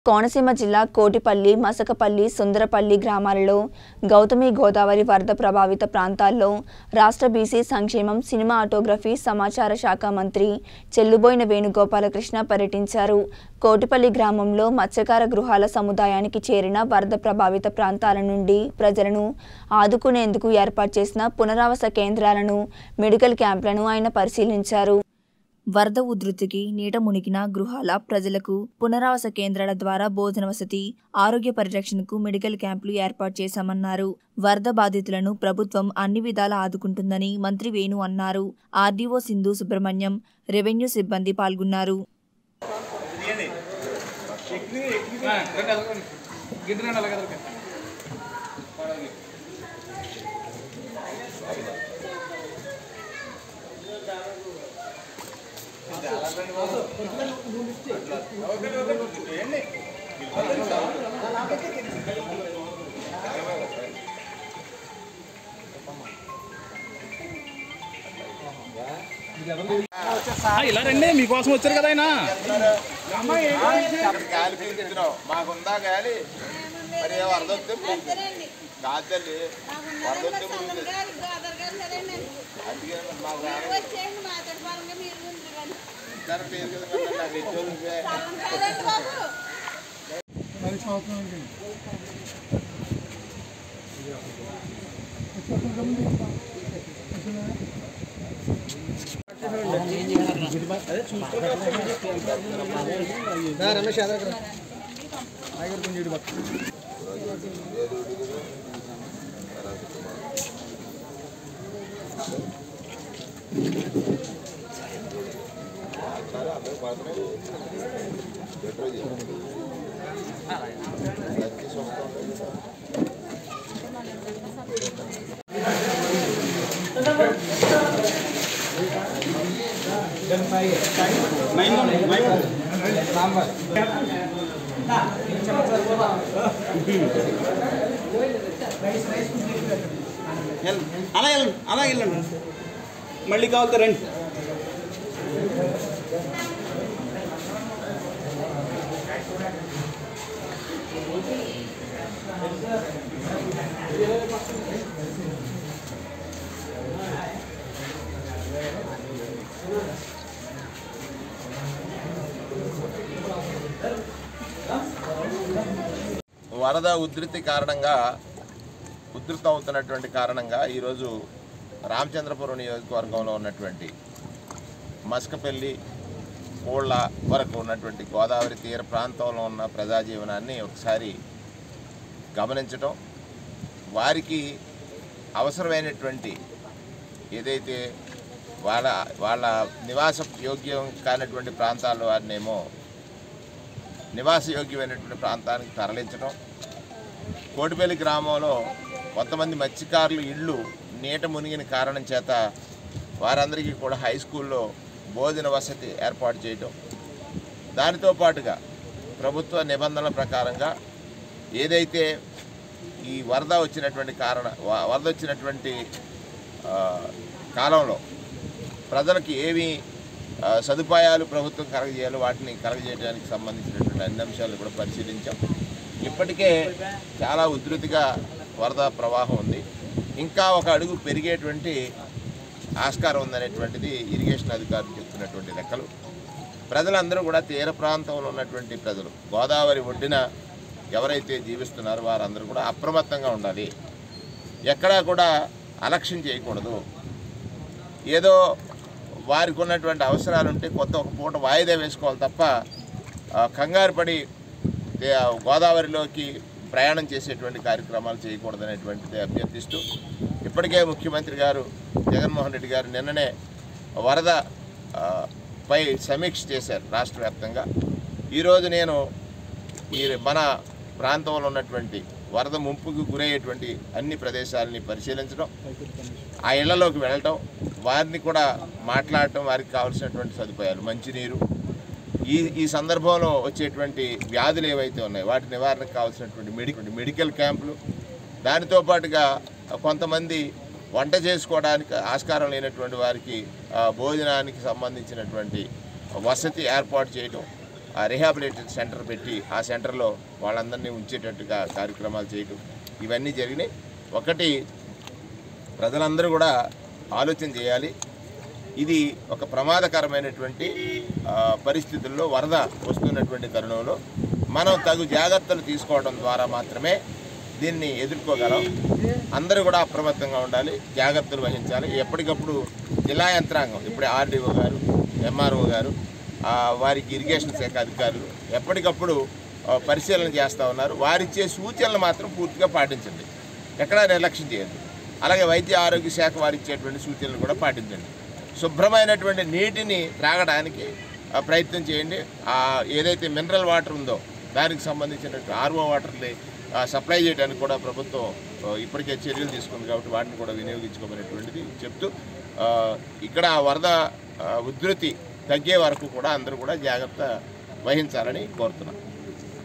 కోనసీమ జిల్లా కోటిపల్లి మసకపల్లి సుందరపల్లి గ్రామాలలో గౌతమి గోదావరి వరద ప్రభావిత ప్రాంతాల్లో రాష్ట్ర బీసీ సంక్షేమం సినిమా ఆటోగ్రఫీ సమాచార శాఖ మంత్రి చెల్లుబోయిన వేణుగోపాలకృష్ణ పర్యటించారు కోటిపల్లి గ్రామంలో మత్స్యకార గృహాల సముదాయానికి చేరిన వరద ప్రభావిత ప్రాంతాల నుండి ప్రజలను ఆదుకునేందుకు ఏర్పాటు చేసిన పునరావాస కేంద్రాలను మెడికల్ క్యాంపులను ఆయన పరిశీలించారు వరద ఉధృతికి నీట మునిగిన గృహాల ప్రజలకు పునరావాస కేంద్రాల ద్వారా భోజన వసతి ఆరోగ్య పరిరక్షణకు మెడికల్ క్యాంపులు ఏర్పాటు చేశామన్నారు వరద బాధితులను ప్రభుత్వం అన్ని విధాలా ఆదుకుంటుందని మంత్రి వేణు అన్నారు ఆర్డీఓ సింధు సుబ్రహ్మణ్యం రెవెన్యూ సిబ్బంది పాల్గొన్నారు ఆ, ఇలా రండి మీకోసం వచ్చారు కదా ఆయన గాలి పీల్చుతున్నావు మాకుందా గాలి మరి వరద వస్తే కాదు తల్లి వరద వస్తే మునుగుతుంది. అందుకే మరి మాకు రాదు. ఇద్దరు పేరు కదా మరి నాకు ఇచ్చోళ్ళు నువ్వే. దయచేసి వస్తాం. వెళ్ళండి. అలా వెళ్ళండి అలా వెళ్ళండి మళ్ళీ కావాలి రండి వరద ఉధృతి కారణంగా ఉధృతం అవుతున్నటువంటి కారణంగా ఈరోజు రామచంద్రపురం నియోజకవర్గంలో ఉన్నటువంటి మస్కపల్లి కోళ్ళ వరకు ఉన్నటువంటి గోదావరి తీర ప్రాంతంలో ఉన్న ప్రజాజీవనాన్ని ఒకసారి గమనించటం వారికి అవసరమైనటువంటి ఏదైతే వాళ్ళ వాళ్ళ నివాస యోగ్యం కానటువంటి ప్రాంతాల్లో వారినేమో నివాసయోగ్యమైనటువంటి ప్రాంతానికి తరలించడం కోటిపల్లి గ్రామంలో కొంతమంది మత్స్యకారులు ఇళ్ళు నీట మునిగిన కారణం చేత వారందరికీ కూడా హై స్కూల్లో భోజన వసతి ఏర్పాటు చేయటం దానితో పాటుగా ప్రభుత్వ నిబంధనల ప్రకారంగా ఏదైతే ఈ వరద వచ్చినటువంటి కారణ వ- వరద వచ్చినటువంటి ఆ, కాలంలో ప్రజలకు ఏమి ఆ, సదుపాయాలు ప్రభుత్వం కలగజేయాలో వాటిని కలగజేయడానికి సంబంధించినటువంటి అన్ని అంశాలు కూడా పరిశీలించాం ఇప్పటికే చాలా ఉధృతిగా వరద ప్రవాహం ఉంది ఇంకా ఒక అడుగు పెరిగేటువంటి ఆస్కారం ఉందనేటువంటిది ఇరిగేషన్ అధికారులు చెప్తున్నటువంటి లెక్కలు ప్రజలందరూ కూడా తీర ప్రాంతంలో ఉన్నటువంటి ప్రజలు గోదావరి ఒడ్డున ఎవరైతే జీవిస్తున్నారో వారందరూ కూడా అప్రమత్తంగా ఉండాలి ఎక్కడా కూడా అలక్ష్యం చేయకూడదు ఏదో వారికి ఉన్నటువంటి అవసరాలు ఉంటే కొత్త ఒక పూట వాయిదా వేసుకోవాలి తప్ప ఆ, కంగారు పడి దే- గోదావరిలోకి ప్రయాణం చేసేటువంటి కార్యక్రమాలు చేయకూడదనేటువంటిది అభ్యర్థిస్తూ ఇప్పటికే ముఖ్యమంత్రి గారు జగన్మోహన్ రెడ్డి గారు నిన్ననే వరద ఆ, పై సమీక్ష చేశారు రాష్ట్ర వ్యాప్తంగా ఈరోజు నేను ఈ మన ప్రాంతంలో ఉన్నటువంటి వరద ముంపుకు గురయ్యేటువంటి అన్ని ప్రదేశాలని పరిశీలించడం ఆ ఇళ్లలోకి వెళ్ళటం వారిని కూడా మాట్లాడటం వారికి కావాల్సినటువంటి సదుపాయాలు మంచినీరు ఈ ఈ సందర్భంలో వచ్చేటువంటి వ్యాధులు ఏవైతే ఉన్నాయో వాటి నివారణకు కావాల్సినటువంటి మెడి మెడికల్ క్యాంపులు దానితో పాటుగా కొంతమంది వంట చేసుకోవడానికి ఆస్కారం లేనటువంటి వారికి ఆ, భోజనానికి సంబంధించినటువంటి వసతి ఏర్పాటు చేయడం రిహాబిలిటేషన్ సెంటర్ పెట్టి ఆ సెంటర్లో వాళ్ళందరినీ ఉంచేటట్టుగా కార్యక్రమాలు చేయడం ఇవన్నీ జరిగినాయి ఒకటి ప్రజలందరూ కూడా ఆలోచన చేయాలి ఇది ఒక ప్రమాదకరమైనటువంటి ఆ, పరిస్థితుల్లో వరద వస్తున్నటువంటి తరుణంలో మనం తగు జాగ్రత్తలు తీసుకోవడం ద్వారా మాత్రమే దీన్ని ఎదుర్కోగలం అందరూ కూడా అప్రమత్తంగా ఉండాలి జాగ్రత్తలు వహించాలి ఎప్పటికప్పుడు జిల్లా యంత్రాంగం ఇప్పుడే ఆర్డీఓ గారు ఎంఆర్ఓ గారు ఆ, వారికి ఇరిగేషన్ శాఖ అధికారులు ఎప్పటికప్పుడు ఆ, పరిశీలన చేస్తూ ఉన్నారు వారిచ్చే సూచనలు మాత్రం పూర్తిగా పాటించండి ఎక్కడా నిర్లక్ష్యం చేయొద్దు అలాగే వైద్య ఆరోగ్య శాఖ వారు ఇచ్చేటువంటి సూచనలు కూడా పాటించండి శుభ్రమైనటువంటి నీటిని త్రాగడానికి ఆ, ప్రయత్నం చేయండి ఆ, ఏదైతే మినరల్ వాటర్ ఉందో దానికి సంబంధించినటువంటి ఆర్ఓ వాటర్ని ఆ, సప్లై చేయడానికి కూడా ప్రభుత్వం ఆ, ఇప్పటికే చర్యలు తీసుకుంది కాబట్టి వాటిని కూడా వినియోగించుకోమనేటువంటిది చెప్తూ ఆ, ఇక్కడ వరద ఆ, ఉధృతి తగ్గే వరకు కూడా అందరూ కూడా జాగ్రత్త వహించాలని కోరుతున్నాం